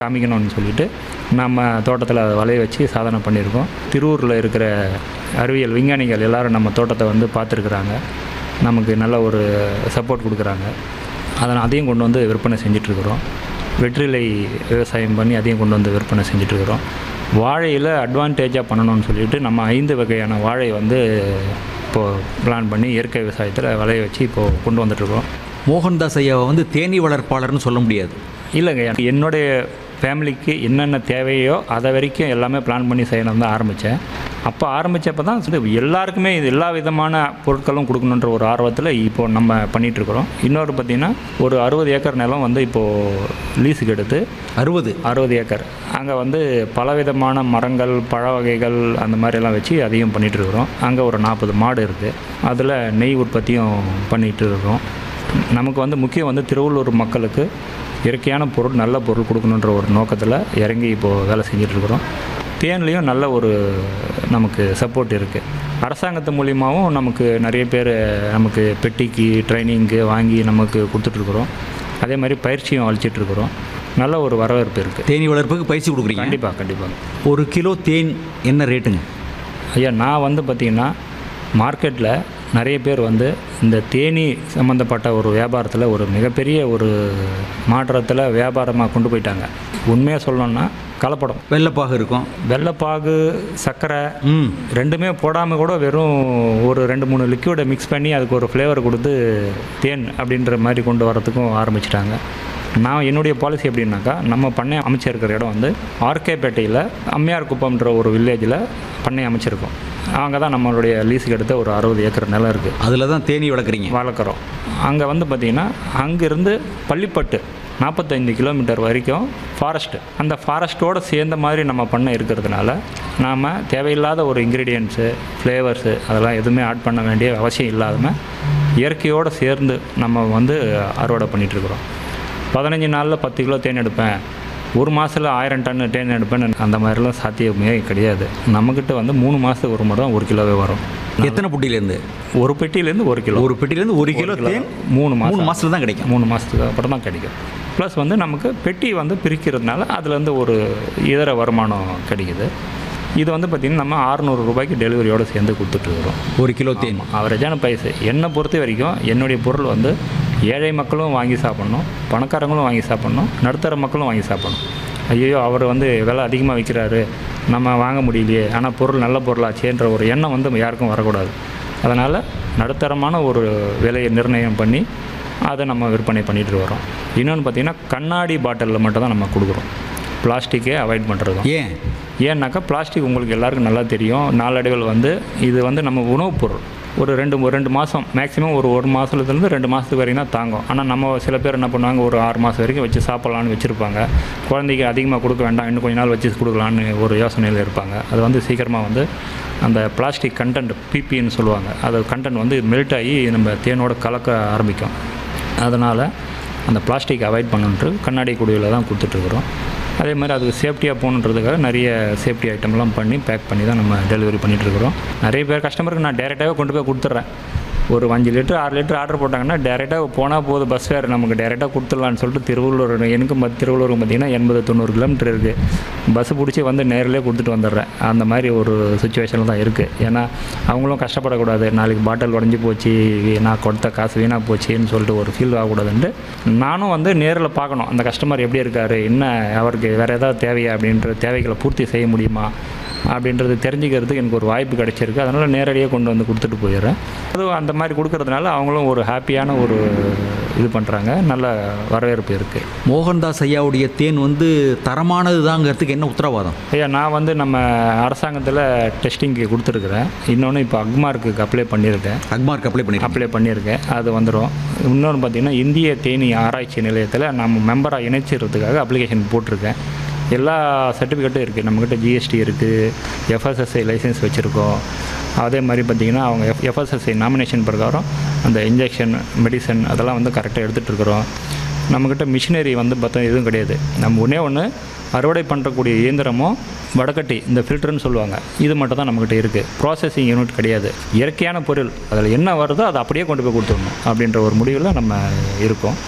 காமிக்கணும்னு சொல்லிட்டு நம்ம தோட்டத்தில் அதை வலைய வச்சு சாதனை பண்ணியிருக்கோம் திருவூரில் இருக்கிற அறிவியல் விஞ்ஞானிகள் எல்லாரும் நம்ம தோட்டத்தை வந்து பார்த்துருக்குறாங்க நமக்கு நல்ல ஒரு சப்போர்ட் கொடுக்குறாங்க அதை அதையும் கொண்டு வந்து விற்பனை செஞ்சிட்ருக்குறோம் வெற்றிலை விவசாயம் பண்ணி அதையும் கொண்டு வந்து விற்பனை செஞ்சிட்ருக்குறோம் வாழையில் அட்வான்டேஜாக பண்ணணும்னு சொல்லிட்டு நம்ம ஐந்து வகையான வாழை வந்து இப்போது பிளான் பண்ணி இயற்கை விவசாயத்தில் விளைய வச்சு இப்போது கொண்டு வந்துட்ருக்கோம் மோகன்தாஸ் ஐயாவை வந்து தேனீ வளர்ப்பாளர்னு சொல்ல முடியாது இல்லைங்க எனக்கு என்னுடைய ஃபேமிலிக்கு என்னென்ன தேவையோ அதை வரைக்கும் எல்லாமே பிளான் பண்ணி செய்யணும் தான் ஆரம்பித்தேன் அப்போ ஆரம்பித்தப்போ தான் சரி, எல்லாருக்குமே இது எல்லா விதமான பொருட்களும் கொடுக்கணுன்ற ஒரு ஆர்வத்தில் இப்போ நம்ம பண்ணிகிட்ருக்குறோம் இன்னொரு பார்த்திங்கன்னா ஒரு அறுபது ஏக்கர் நிலம் வந்து இப்போது லீஸுக்கு எடுத்து அறுபது அறுபது ஏக்கர் அங்கே வந்து பலவிதமான மரங்கள் பழ வகைகள் அந்த மாதிரியெல்லாம் வச்சு அதையும் பண்ணிகிட்டு இருக்கிறோம் அங்கே ஒரு நாற்பது மாடு இருக்குது அதில் நெய் உற்பத்தியும் பண்ணிகிட்டு இருக்கோம் நமக்கு வந்து முக்கியம் வந்து திருவள்ளூர் மக்களுக்கு இயற்கையான பொருள் நல்ல பொருள் கொடுக்கணுன்ற ஒரு நோக்கத்தில் இறங்கி இப்போது வேலை செஞ்சுட்டு இருக்கிறோம் தேன்லேயும் நல்ல ஒரு நமக்கு சப்போர்ட் இருக்குது அரசாங்கத்து மூலியமாகவும் நமக்கு நிறைய பேர் நமக்கு பெட்டிக்கு ட்ரைனிங்க்கு வாங்கி நமக்கு கொடுத்துட்ருக்குறோம் அதே மாதிரி பயிற்சியும் அளிச்சிட்ருக்குறோம் நல்ல ஒரு வரவேற்பு இருக்குது தேனீ வளர்ப்புக்கு பயிற்சி கொடுக்குறீங்க கண்டிப்பாக கண்டிப்பாக ஒரு கிலோ தேன் என்ன ரேட்டுங்க ஐயா நான் வந்து பார்த்திங்கன்னா மார்க்கெட்டில் நிறைய பேர் வந்து இந்த தேனீ சம்மந்தப்பட்ட ஒரு வியாபாரத்தில் ஒரு மிகப்பெரிய ஒரு மாற்றத்தில் வியாபாரமாக கொண்டு போயிட்டாங்க உண்மையாக சொல்லணும்னா கலப்படம் வெள்ளைப்பாகு இருக்கும் வெள்ளைப்பாகு சர்க்கரை ம் ரெண்டுமே போடாமல் கூட வெறும் ஒரு ரெண்டு மூணு லிக்விடை மிக்ஸ் பண்ணி அதுக்கு ஒரு ஃப்ளேவர் கொடுத்து தேன் அப்படின்ற மாதிரி கொண்டு வரதுக்கும் ஆரம்பிச்சிட்டாங்க நான் என்னுடைய பாலிசி எப்படின்னாக்கா நம்ம பண்ணை அமைச்சிருக்கிற இடம் வந்து ஆர்கேபேட்டையில் அம்மையார் குப்பம்ன்ற ஒரு வில்லேஜில் பண்ணை அமைச்சிருக்கோம் அங்கே தான் நம்மளுடைய லீஸுக்கு எடுத்த ஒரு அறுபது ஏக்கர் நிலம் இருக்குது அதில் தான் தேனீ வளர்க்குறீங்க வளர்க்குறோம் அங்கே வந்து பார்த்திங்கன்னா அங்கேருந்து பள்ளிப்பட்டு நாற்பத்தைந்து கிலோமீட்டர் வரைக்கும் ஃபாரஸ்ட்டு அந்த ஃபாரஸ்ட்டோடு சேர்ந்த மாதிரி நம்ம பண்ண இருக்கிறதுனால நாம் தேவையில்லாத ஒரு இன்க்ரீடியன்ட்ஸு ஃப்ளேவர்ஸு அதெல்லாம் எதுவுமே ஆட் பண்ண வேண்டிய அவசியம் இல்லாமல் இயற்கையோடு சேர்ந்து நம்ம வந்து அறுவடை பண்ணிகிட்ருக்குறோம் பதினஞ்சு நாளில் பத்து கிலோ தேன் எடுப்பேன் ஒரு மாதத்தில் ஆயிரம் டன் தேன் எடுப்பேன் அந்த மாதிரிலாம் சாத்தியமே கிடையாது நம்மக்கிட்ட வந்து மூணு மாதத்துக்கு ஒரு முறை தான் ஒரு கிலோவே வரும் எத்தனை புட்டியிலேருந்து ஒரு பெட்டியிலேருந்து ஒரு கிலோ ஒரு பெட்டியிலேருந்து ஒரு கிலோ தேன் மூணு மாதம் மூணு மாதத்துல தான் கிடைக்கும் மூணு மாதத்துக்கு அப்புறம் தான் கிடைக்கும் ப்ளஸ் வந்து நமக்கு பெட்டி வந்து பிரிக்கிறதுனால அதுலேருந்து ஒரு இதர வருமானம் கிடைக்குது இது வந்து பார்த்திங்கன்னா நம்ம 600 ரூபாய்க்கு டெலிவரியோடு சேர்ந்து கொடுத்துட்ருக்குறோம் ஒரு கிலோ தேன் அவரேஜான பைசு என்னை பொறுத்த வரைக்கும் என்னுடைய பொருள் வந்து ஏழை மக்களும் வாங்கி சாப்பிட்ணும் பணக்காரங்களும் வாங்கி சாப்பிட்ணும் நடுத்தர மக்களும் வாங்கி சாப்பிட்ணும் ஐயோ அவர் வந்து விலை அதிகமாக விற்கிறாரு நம்ம வாங்க முடியலையே ஆனால் பொருள் நல்ல பொருளாச்சேன்ற ஒரு எண்ணம் வந்து யாருக்கும் வரக்கூடாது அதனால் நடுத்தரமான ஒரு விலையை நிர்ணயம் பண்ணி அதை நம்ம விற்பனை பண்ணிட்டு வரோம் இன்னொன்று பார்த்திங்கன்னா கண்ணாடி பாட்டிலில் மட்டும் தான் நம்ம கொடுக்குறோம் பிளாஸ்டிக்கே அவாய்ட் பண்ணுறது ஏன் ஏன்னாக்கா பிளாஸ்டிக் உங்களுக்கு எல்லாருக்கும் நல்லா தெரியும் நாளடைவில் வந்து இது வந்து நம்ம உணவுப் பொருள் ஒரு ரெண்டு ஒரு ரெண்டு மாதம் மேக்ஸிமம் ஒரு ஒரு மாதத்துலேருந்து ரெண்டு மாதத்துக்கு வரைக்கும் தான் தாங்கும் ஆனால் நம்ம சில பேர் என்ன பண்ணுவாங்க ஒரு ஆறு மாதம் வரைக்கும் வச்சு சாப்பிட்லான்னு வச்சுருப்பாங்க குழந்தைக்கு அதிகமாக கொடுக்க வேண்டாம் இன்னும் கொஞ்ச நாள் வச்சு கொடுக்கலான்னு ஒரு யோசனையில் இருப்பாங்க அது வந்து சீக்கிரமாக வந்து அந்த பிளாஸ்டிக் கண்டென்ட் பிபின்னு சொல்லுவாங்க அது கண்டென்ட் வந்து மெல்ட் ஆகி நம்ம தேனோட கலக்க ஆரம்பிக்கும் அதனால் அந்த பிளாஸ்டிக் அவாய்ட் பண்ணுன்ட்டு கண்ணாடி குடியில் தான் கொடுத்துட்ருக்குறோம் அதே மாதிரி அதுக்கு சேஃப்டியாக போகணுன்றதுக்காக நிறைய சேஃப்டி ஐட்டம்லாம் பண்ணி பேக் பண்ணி தான் நம்ம டெலிவரி பண்ணிகிட்ருக்குறோம் நிறைய பேர் கஸ்டமருக்கு நான் டேரெக்டாகவே கொண்டு போய் கொடுத்துட்றேன் ஒரு அஞ்சு லிட்டர் ஆறு லிட்டர் ஆர்டர் போட்டாங்கன்னா டேரெக்டாக போனால் போதும் பஸ் ஃபேர் நமக்கு டேரெக்டாக கொடுத்துடலான்னு சொல்லிட்டு திருவள்ளூர் எனக்கும் மத் திருவள்ளூருக்கு பார்த்தீங்கன்னா எண்பது தொண்ணூறு கிலோமீட்டர் இருக்குது பஸ் பிடிச்சி வந்து நேரிலே கொடுத்துட்டு வந்துடுறேன் அந்த மாதிரி ஒரு சுச்சுவேஷனில் தான் இருக்குது ஏன்னா அவங்களும் கஷ்டப்படக்கூடாது நாளைக்கு பாட்டில் உடஞ்சி போச்சு நான் கொடுத்த காசு வீணாக போச்சுன்னு சொல்லிட்டு ஒரு ஃபீல் ஆகக்கூடாதுன்ட்டு நானும் வந்து நேரில் பார்க்கணும் அந்த கஸ்டமர் எப்படி இருக்கார் என்ன அவருக்கு வேறு ஏதாவது தேவையா அப்படின்ற தேவைகளை பூர்த்தி செய்ய முடியுமா அப்படின்றது தெரிஞ்சுக்கிறதுக்கு எனக்கு ஒரு வாய்ப்பு கிடைச்சிருக்கு அதனால் நேரடியாக கொண்டு வந்து கொடுத்துட்டு போயிடுறேன் அதுவும் அந்த மாதிரி கொடுக்கறதுனால அவங்களும் ஒரு ஹாப்பியான ஒரு இது பண்ணுறாங்க நல்ல வரவேற்பு இருக்குது மோகன்தாஸ் ஐயாவுடைய தேன் வந்து தரமானது தாங்கிறதுக்கு என்ன உத்தரவாதம் ஐயா நான் வந்து நம்ம அரசாங்கத்தில் டெஸ்டிங்க்கு கொடுத்துருக்குறேன் இன்னொன்று இப்போ அக்மார்க்கு அப்ளை பண்ணியிருக்கேன் அக்மார்க் அப்ளை பண்ணிருக்கேன் அப்ளை பண்ணியிருக்கேன் அது வந்துடும் இன்னொன்று பார்த்தீங்கன்னா இந்திய தேனி ஆராய்ச்சி நிலையத்தில் நம்ம மெம்பராக இணைச்சிறதுக்காக அப்ளிகேஷன் போட்டிருக்கேன் எல்லா சர்டிஃபிகேட்டும் இருக்குது நம்மக்கிட்ட ஜிஎஸ்டி இருக்குது எஃப்எஸ்எஸ்ஐ லைசன்ஸ் வச்சுருக்கோம் அதே மாதிரி பார்த்திங்கன்னா அவங்க எஃப் எஃப்எஸ்எஸ்ஐ நாமினேஷன் பிரகாரம் அந்த இன்ஜெக்ஷன் மெடிசன் அதெல்லாம் வந்து கரெக்டாக எடுத்துகிட்டு இருக்கிறோம் நம்மக்கிட்ட மிஷினரி வந்து பார்த்தா எதுவும் கிடையாது நம்ம ஒன்றே ஒன்று அறுவடை பண்ணுறக்கூடிய இயந்திரமும் வடக்கட்டி இந்த ஃபில்டர்னு சொல்லுவாங்க இது மட்டும் தான் நம்மக்கிட்ட இருக்குது ப்ராசஸிங் யூனிட் கிடையாது இயற்கையான பொருள் அதில் என்ன வருதோ அதை அப்படியே கொண்டு போய் கொடுத்துடணும் அப்படின்ற ஒரு முடிவில் நம்ம இருக்கோம்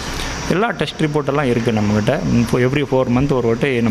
எல்லா டெஸ்ட் ரிப்போர்ட்டெல்லாம் இருக்குது நம்மக்கிட்ட இப்போ எவ்ரி ஃபோர் மந்த் ஒரு வாட்டி நம்ம